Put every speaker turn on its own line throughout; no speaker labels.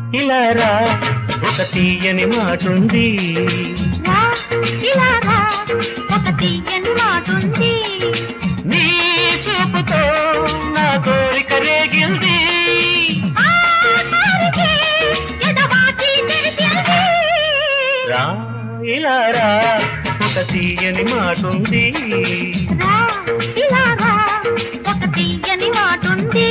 ఇలా రా ఒక తీయని మాటుంది
రా ఇలా రా ఒక తీయని మాటుంది
నీ చూపుతో నా కోరిక రేగింది
ఆఖరికి ఎడబాటి తెలిసింది.
రా ఇలా రా ఒక తీయని మాటుంది
రా ఇలా రా ఒక తీయని మాటుంది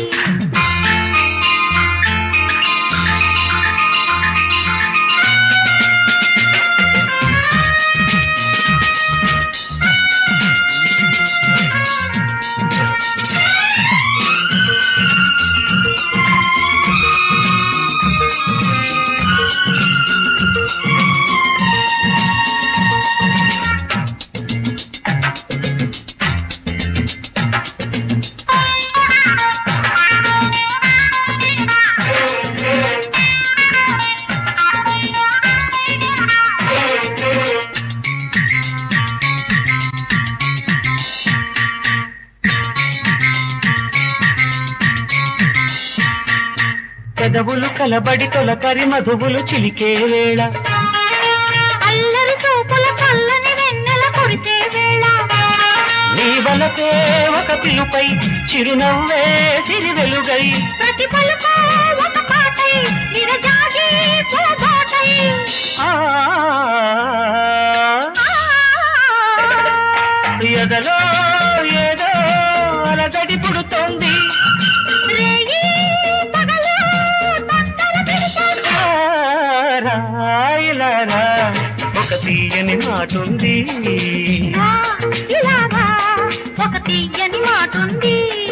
పెదవులు కలబడి తొలకరి మధువులు చిలికే వేళ
అల్లరి చూపుల చల్లని వెన్నెల కురిసే వేళ
నీ వలపే ఒక పిలుపై చిరునవ్వే సిరి వెలుగై
ప్రతి పలుకు ఒక పాటై విరజాజి పూతోటై
ఆ ఎదలో ఏదో అలగడి పుడుతోంది
రేయి పగలు తొందర పెడుతోంది.
ఆ, రాయిలా రా, ఒక తీయని మాటుంది
రా, ఇలా రా, ఒక తీయని మాటుంది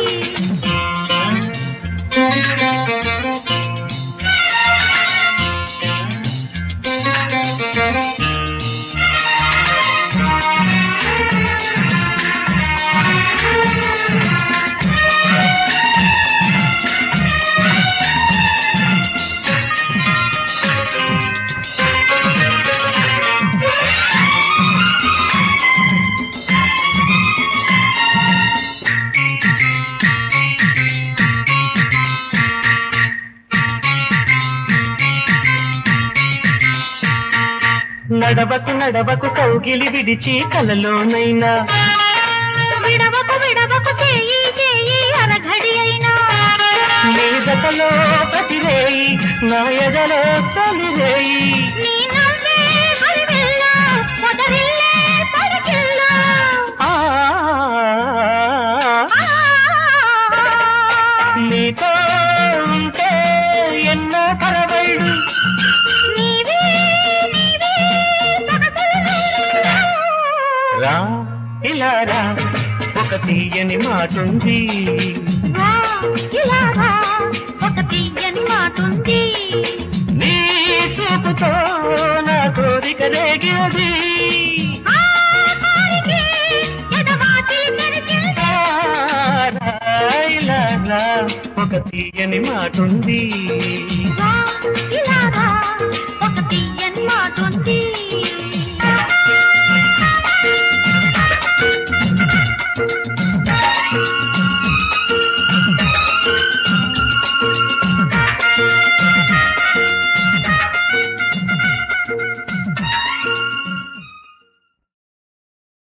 నడవకు నడవకు కౌగిలి విడిచి కలలోనైనా
విడవకు విడవకు చేయి చేయి అరఘడి అయినా
నీ జతలో ప్రతిరేయి నా ఎదలో తొలిరేయి
నీ నవ్వే హరివిల్లా మొదరిల్లే పడికిల్లా
ఆ, నీతో ఉంటే ఎన్నో పరవళ్ళు
నీవే నీవే సొగసులు
రా ఇలా రా ఒక తీయని మాటుంది
రా, ఇలా రా, ఒక తీయని మాటుంది
నీ చూపుతో నా కోరిక రేగినది
ఆఖరికి ఎడబాటి తెరిచింది.
ఆ, రా, ఇలా రా, ఒక తీయని మాటుంది